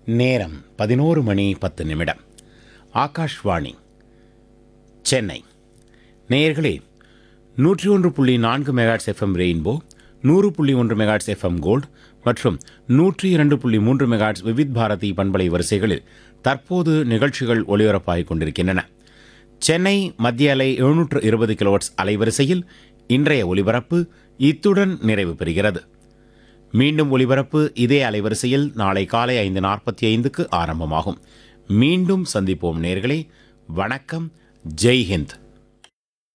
நேரம் பதினோரு மணி பத்து நிமிடம் ஆகாஷ்வாணி சென்னை நேயர்களே நூற்றி ஒன்று புள்ளி நான்கு மெகாட்ஸ் எஃப்எம் ரெயின்போ நூறு புள்ளி ஒன்று மெகாட்ஸ் எஃப்எம் கோல்ட் மற்றும் நூற்றி இரண்டு புள்ளி மூன்று மெகாட்ஸ் விவித் பாரதி பண்பலை வரிசைகளில் தற்போது நிகழ்ச்சிகள் ஒளிபரப்பாகிக் கொண்டிருக்கின்றன சென்னை மத்திய அலை எழுநூற்று இருபது கிலோவாட்ஸ் அலைவரிசையில் இன்றைய ஒலிபரப்பு இத்துடன் நிறைவு பெறுகிறது மீண்டும் ஒலிபரப்பு இதே அலைவரிசையில் நாளை காலை ஐந்து நாற்பத்தி ஐந்துக்கு ஆரம்பமாகும் மீண்டும் சந்திப்போம் நேர்களே வணக்கம் ஜெய் ஹிந்த்